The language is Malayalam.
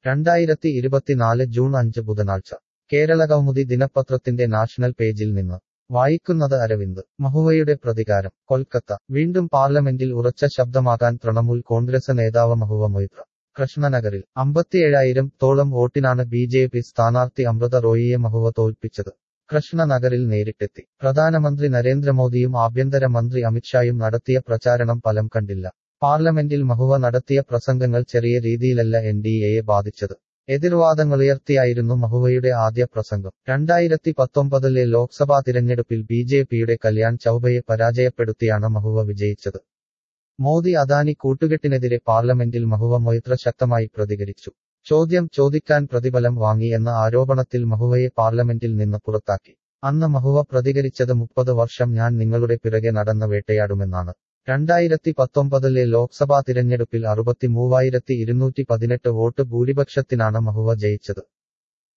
രണ്ടായിരത്തി ഇരുപത്തിനാല് ജൂൺ അഞ്ച് ബുധനാഴ്ച കേരള കൗമുദി ദിനപത്രത്തിന്റെ നാഷണൽ പേജിൽ നിന്ന് വായിക്കുന്നത് അരവിന്ദ് മഹുവയുടെ പ്രതികാരം കൊൽക്കത്ത വീണ്ടും പാർലമെന്റിൽ ഉറച്ച ശബ്ദമാകാൻ തൃണമൂൽ കോൺഗ്രസ് നേതാവ് മഹുവ മൊയ്ത്ര കൃഷ്ണനഗറിൽ അമ്പത്തിയേഴായിരം തോളം വോട്ടിനാണ് ബി ജെ പി സ്ഥാനാർത്ഥി അമൃത റോയിയെ മഹുവ തോൽപ്പിച്ചത് കൃഷ്ണനഗറിൽ നേരിട്ടെത്തി പ്രധാനമന്ത്രി നരേന്ദ്രമോദിയും ആഭ്യന്തര മന്ത്രി അമിത്ഷായും നടത്തിയ പ്രചാരണം ഫലം കണ്ടില്ല പാർലമെന്റിൽ മഹുവ നടത്തിയ പ്രസംഗങ്ങൾ ചെറിയ രീതിയിലല്ല എൻ ഡി എയെ ബാധിച്ചത് എതിർവാദങ്ങളുയർത്തിയായിരുന്നു മഹുവയുടെ ആദ്യ പ്രസംഗം രണ്ടായിരത്തി പത്തൊമ്പതിലെ ലോക്സഭാ തിരഞ്ഞെടുപ്പിൽ ബി ജെ പിയുടെ കല്യാൺ ചൌബയെ പരാജയപ്പെടുത്തിയാണ് മഹുവ വിജയിച്ചത് മോദി അദാനി കൂട്ടുകെട്ടിനെതിരെ പാർലമെന്റിൽ മഹുവ മൊയ്ത്ര ശക്തമായി പ്രതികരിച്ചു ചോദ്യം ചോദിക്കാൻ പ്രതിഫലം വാങ്ങി എന്ന ആരോപണത്തിൽ മഹുവയെ പാർലമെന്റിൽ നിന്ന് പുറത്താക്കി അന്ന് മഹുവ പ്രതികരിച്ചത് മുപ്പത് വർഷം ഞാൻ നിങ്ങളുടെ പിറകെ നടന്ന വേട്ടയാടുമെന്നാണ് രണ്ടായിരത്തി പത്തൊമ്പതിലെ ലോക്സഭാ തിരഞ്ഞെടുപ്പിൽ അറുപത്തി മൂവായിരത്തി ഇരുന്നൂറ്റി പതിനെട്ട് വോട്ട് ഭൂരിപക്ഷത്തിനാണ് മഹുവ ജയിച്ചത്